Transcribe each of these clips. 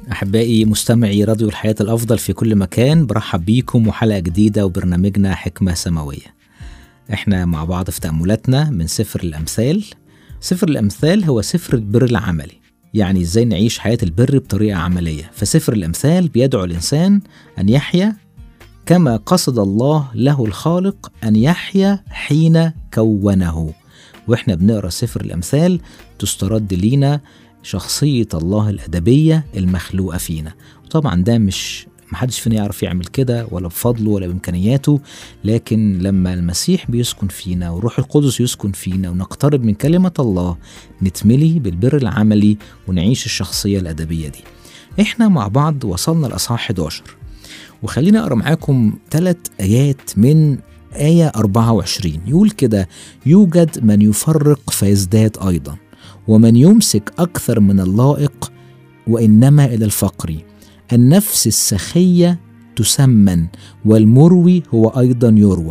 أحبائي مستمعي راديو الحياة الأفضل في كل مكان برحب بيكم وحلقة جديدة وبرنامجنا حكمة سماوية احنا مع بعض في تأملاتنا من سفر الأمثال سفر الأمثال هو سفر البر العملي يعني ازاي نعيش حياة البر بطريقة عملية فسفر الأمثال بيدعو الإنسان أن يحيا كما قصد الله له الخالق أن يحيا حين كونه واحنا بنقرا سفر الأمثال تسترد لينا شخصية الله الأدبية المخلوقة فينا وطبعا ده مش محدش فينا يعرف يعمل كده ولا بفضله ولا بإمكانياته لكن لما المسيح بيسكن فينا والروح القدس يسكن فينا ونقترب من كلمة الله نتملي بالبر العملي ونعيش الشخصية الأدبية دي احنا مع بعض وصلنا لأصحاح 11 وخلينا أقرأ معاكم ثلاث آيات من آية 24 يقول كده يوجد من يفرق فيزداد أيضا ومن يمسك أكثر من اللائق وإنما إلى الفقر النفس السخية تسمن والمروي هو أيضا يروى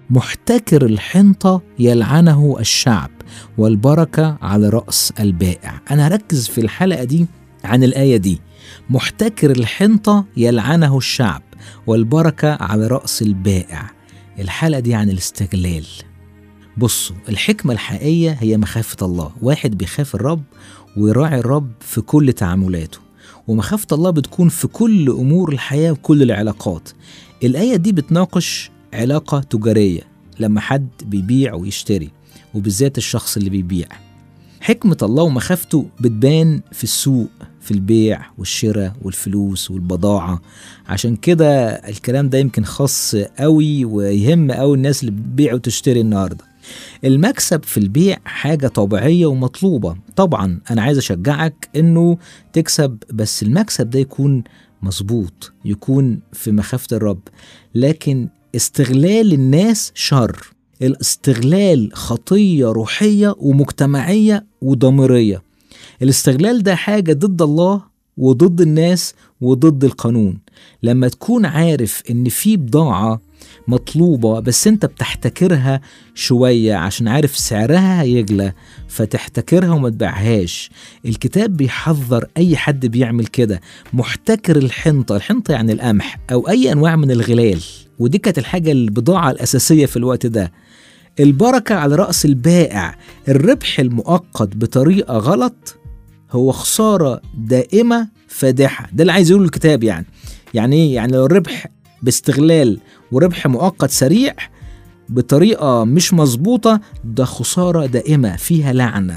محتكر الحنطة يلعنه الشعب والبركة على رأس البائع أنا هركز في الحلقة دي عن الآية دي محتكر الحنطة يلعنه الشعب والبركة على رأس البائع الحلقة دي عن الاستغلال بصوا الحكمة الحقيقية هي مخافة الله واحد بيخاف الرب ويراعي الرب في كل تعاملاته ومخافة الله بتكون في كل أمور الحياة وكل العلاقات الآية دي بتناقش علاقة تجارية لما حد بيبيع ويشتري وبالذات الشخص اللي بيبيع حكمة الله ومخافته بتبان في السوق في البيع والشراء والفلوس والبضاعة عشان كده الكلام ده يمكن خاص قوي ويهم قوي الناس اللي بتبيع وتشتري النهارده المكسب في البيع حاجة طبيعية ومطلوبة طبعا أنا عايز أشجعك إنه تكسب بس المكسب ده يكون مظبوط يكون في مخافة الرب لكن استغلال الناس شر الاستغلال خطية روحية ومجتمعية وضميرية الاستغلال ده حاجة ضد الله وضد الناس وضد القانون لما تكون عارف ان في بضاعة مطلوبة بس انت بتحتكرها شوية عشان عارف سعرها هيغلى فتحتكرها وما تبيعهاش الكتاب بيحذر اي حد بيعمل كده محتكر الحنطة الحنطة يعني القمح او اي انواع من الغلال ودي كانت الحاجة البضاعة الاساسية في الوقت ده البركة على رأس البائع الربح المؤقت بطريقة غلط هو خسارة دائمة فادحة ده اللي عايز يقوله الكتاب يعني يعني ايه يعني لو الربح باستغلال وربح مؤقت سريع بطريقة مش مظبوطة ده خسارة دائمة فيها لعنة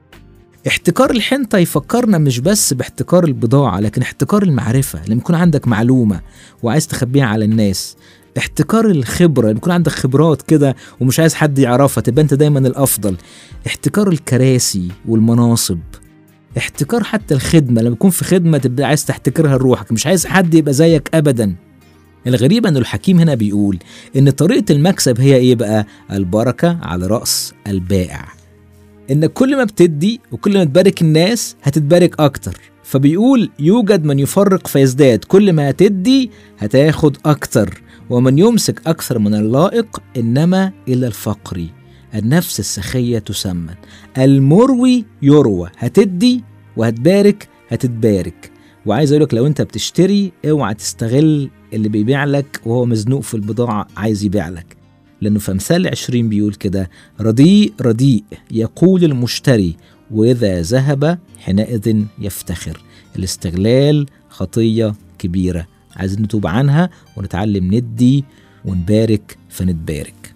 احتكار الحنطة يفكرنا مش بس باحتكار البضاعة لكن احتكار المعرفة لما يكون عندك معلومة وعايز تخبيها على الناس احتكار الخبرة لما يكون عندك خبرات كده ومش عايز حد يعرفها تبقى انت دايما الافضل احتكار الكراسي والمناصب احتكار حتى الخدمة لما يكون في خدمة تبقى عايز تحتكرها لروحك مش عايز حد يبقى زيك ابدا الغريب ان الحكيم هنا بيقول ان طريقة المكسب هي ايه بقى البركة على رأس البائع انك كل ما بتدي وكل ما تبارك الناس هتتبارك اكتر فبيقول يوجد من يفرق فيزداد كل ما هتدي هتاخد اكتر ومن يمسك اكثر من اللائق انما الى الفقر النفس السخية تسمن المروي يروى هتدي وهتبارك هتتبارك وعايز اقولك لو انت بتشتري اوعى تستغل اللي بيبيع لك وهو مزنوق في البضاعة عايز يبيع لك لأنه في أمثال عشرين بيقول كده رديء رديء يقول المشتري وإذا ذهب حينئذ يفتخر الاستغلال خطية كبيرة عايزين نتوب عنها ونتعلم ندي ونبارك فنتبارك